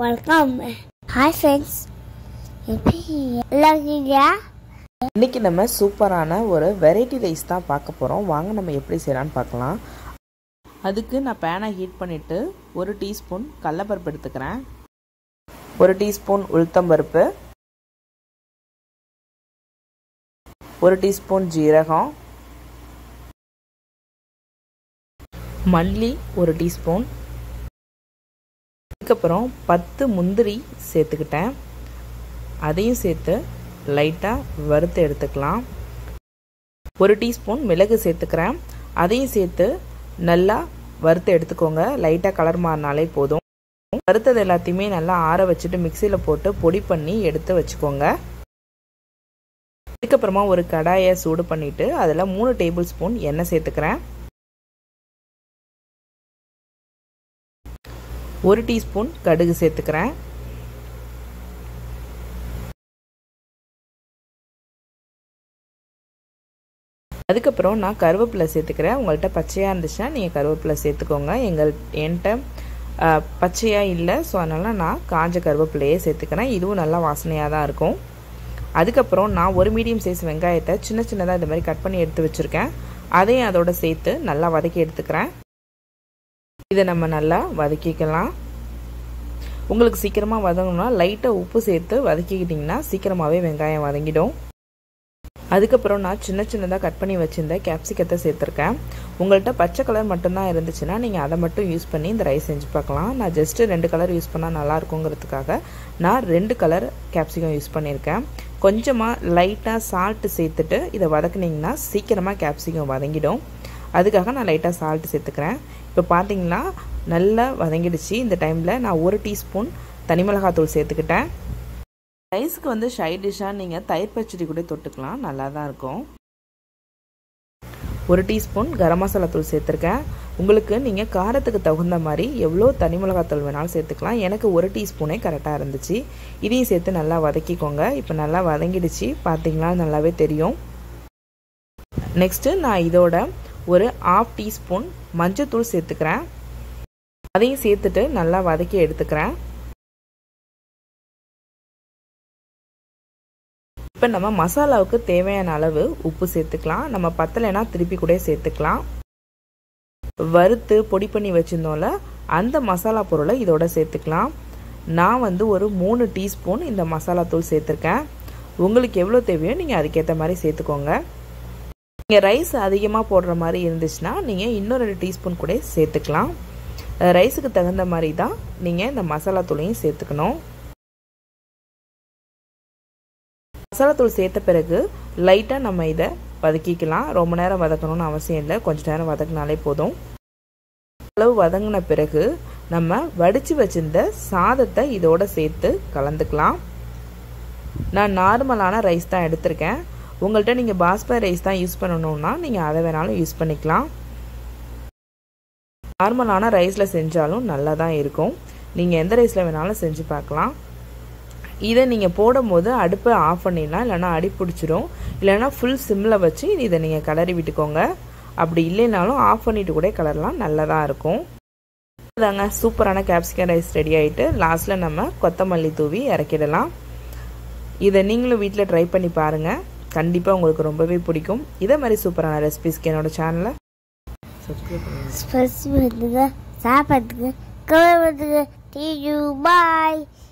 வணக்கம் hi friends எப்படி எல்லாம் இருக்கீங்களா இன்றைக்கி நம்ம சூப்பரான ஒரு வெரைட்டி ரைஸ் தான் பார்க்க போகிறோம் வாங்க நம்ம எப்படி செய்யலான்னு பார்க்கலாம் அதுக்கு நான் பேனை ஹீட் பண்ணிவிட்டு ஒரு டீஸ்பூன் கடலப்பருப்பு எடுத்துக்கிறேன் ஒரு டீஸ்பூன் உளுத்தம்பருப்பு ஒரு டீஸ்பூன் ஜீரகம் மல்லி ஒரு டீஸ்பூன் அதுக்கப்புறம் பத்து முந்திரி சேர்த்துக்கிட்டேன் அதையும் சேர்த்து லைட்டாக வறுத்து எடுத்துக்கலாம் ஒரு டீஸ்பூன் மிளகு சேர்த்துக்கிறேன் அதையும் சேர்த்து நல்லா வறுத்து எடுத்துக்கோங்க லைட்டாக கலர் மாறினாலே போதும் வறுத்தது எல்லாத்தையுமே நல்லா ஆற வச்சுட்டு மிக்சியில் போட்டு பொடி பண்ணி எடுத்து வச்சுக்கோங்க அதுக்கப்புறமா ஒரு கடாயை சூடு பண்ணிவிட்டு அதில் மூணு டேபிள் ஸ்பூன் எண்ணெய் சேர்த்துக்கிறேன் ஒரு டீஸ்பூன் கடுகு சேர்த்துக்கிறேன் அதுக்கப்புறம் நான் கருவேப்பிலை சேர்த்துக்கிறேன் உங்கள்கிட்ட பச்சையாக இருந்துச்சுன்னா நீங்கள் கருவேப்பிலை சேர்த்துக்கோங்க எங்கள் என்கிட்ட பச்சையாக இல்லை ஸோ அதனால் நான் காஞ்ச கருவேப்பிலையே சேர்த்துக்கிறேன் இதுவும் நல்லா வாசனையாக தான் இருக்கும் அதுக்கப்புறம் நான் ஒரு மீடியம் சைஸ் வெங்காயத்தை சின்ன சின்னதாக இந்த மாதிரி கட் பண்ணி எடுத்து வச்சுருக்கேன் அதையும் அதோட சேர்த்து நல்லா வதக்கி எடுத்துக்கிறேன் இதை நம்ம நல்லா வதக்கிக்கலாம் உங்களுக்கு சீக்கிரமாக வதங்கணும்னா லைட்டாக உப்பு சேர்த்து வதக்கிக்கிட்டிங்கன்னா சீக்கிரமாகவே வெங்காயம் வதங்கிடும் அதுக்கப்புறம் நான் சின்ன சின்னதாக கட் பண்ணி வச்சுருந்த கேப்சிகத்தை சேர்த்துருக்கேன் உங்கள்கிட்ட பச்சை கலர் மட்டும்தான் இருந்துச்சுன்னா நீங்கள் அதை மட்டும் யூஸ் பண்ணி இந்த ரைஸ் செஞ்சு பார்க்கலாம் நான் ஜஸ்ட்டு ரெண்டு கலர் யூஸ் பண்ணால் நல்லாயிருக்குங்கிறதுக்காக நான் ரெண்டு கலர் கேப்சிகம் யூஸ் பண்ணியிருக்கேன் கொஞ்சமாக லைட்டாக சால்ட்டு சேர்த்துட்டு இதை வதக்குனிங்கன்னா சீக்கிரமாக கேப்சிகம் வதங்கிடும் அதுக்காக நான் லைட்டாக சால்ட்டு சேர்த்துக்கிறேன் இப்போ பார்த்தீங்கன்னா நல்லா வதங்கிடுச்சு இந்த டைமில் நான் ஒரு டீஸ்பூன் தனி மிளகாத்தூள் சேர்த்துக்கிட்டேன் ரைஸுக்கு வந்து சைட் டிஷ்ஷாக நீங்கள் தயிர் பச்சடி கூட தொட்டுக்கலாம் நல்லா தான் இருக்கும் ஒரு டீஸ்பூன் கரம் மசாலா தூள் சேர்த்துருக்கேன் உங்களுக்கு நீங்கள் காரத்துக்கு தகுந்த மாதிரி எவ்வளோ தனி மிளகாத்தூள் வேணாலும் சேர்த்துக்கலாம் எனக்கு ஒரு டீஸ்பூனே கரெக்டாக இருந்துச்சு இதையும் சேர்த்து நல்லா வதக்கிக்கோங்க இப்போ நல்லா வதங்கிடுச்சு பார்த்தீங்களா நல்லாவே தெரியும் நெக்ஸ்ட்டு நான் இதோட ஒரு ஆஃப் டீஸ்பூன் மஞ்சத்தூள் சேர்த்துக்கிறேன் அதையும் சேர்த்துட்டு நல்லா வதக்கி எடுத்துக்கிறேன் இப்போ நம்ம மசாலாவுக்கு தேவையான அளவு உப்பு சேர்த்துக்கலாம் நம்ம பத்தலைன்னா திருப்பி கூட சேர்த்துக்கலாம் வறுத்து பொடி பண்ணி வச்சுருந்தோம்ல அந்த மசாலா பொருளை இதோட சேர்த்துக்கலாம் நான் வந்து ஒரு மூணு டீஸ்பூன் இந்த மசாலா தூள் சேர்த்துருக்கேன் உங்களுக்கு எவ்வளோ தேவையோ நீங்கள் அதுக்கேற்ற மாதிரி சேர்த்துக்கோங்க நீங்கள் ரைஸ் அதிகமாக போடுற மாதிரி இருந்துச்சுன்னா நீங்கள் இன்னும் ரெண்டு டீஸ்பூன் கூட சேர்த்துக்கலாம் ரைஸுக்கு தகுந்த மாதிரி தான் நீங்கள் இந்த மசாலா தூளையும் சேர்த்துக்கணும் மசாலா தூள் சேர்த்த பிறகு லைட்டாக நம்ம இதை வதக்கிக்கலாம் ரொம்ப நேரம் வதக்கணும்னு அவசியம் இல்லை கொஞ்சம் நேரம் வதக்கினாலே போதும் அளவு வதங்கின பிறகு நம்ம வடித்து வச்சிருந்த சாதத்தை இதோட சேர்த்து கலந்துக்கலாம் நான் நார்மலான ரைஸ் தான் எடுத்திருக்கேன் உங்கள்கிட்ட நீங்கள் பாஸ்மதி ரைஸ் தான் யூஸ் பண்ணணுன்னா நீங்கள் அதை வேணாலும் யூஸ் பண்ணிக்கலாம் நார்மலான ரைஸில் செஞ்சாலும் நல்லா தான் இருக்கும் நீங்கள் எந்த ரைஸில் வேணாலும் செஞ்சு பார்க்கலாம் இதை நீங்கள் போடும்போது அடுப்பை ஆஃப் பண்ணிடலாம் இல்லைனா அடி பிடிச்சிரும் இல்லைனா ஃபுல் சிம்மில் வச்சு இதை நீங்கள் கிளறி விட்டுக்கோங்க அப்படி இல்லைனாலும் ஆஃப் பண்ணிவிட்டு கூட கிளறலாம் நல்லா தான் இருக்கும் தாங்க சூப்பரான கேப்சிகம் ரைஸ் ரெடி ஆகிட்டு லாஸ்ட்டில் நம்ம கொத்தமல்லி தூவி இறக்கிடலாம் இதை நீங்களும் வீட்டில் ட்ரை பண்ணி பாருங்கள் கண்டிப்பாக உங்களுக்கு ரொம்பவே பிடிக்கும் இதே மாதிரி சூப்பரான ரெசிபிஸ்க்கு என்னோட சேனலை சப்ஸ்கிரைப் பண்ணுங்கள் ஸ்பெஸ் பண்ணுங்க சாப்பிட்றதுக்கு கவர் பண்ணுங்க டியூ பாய்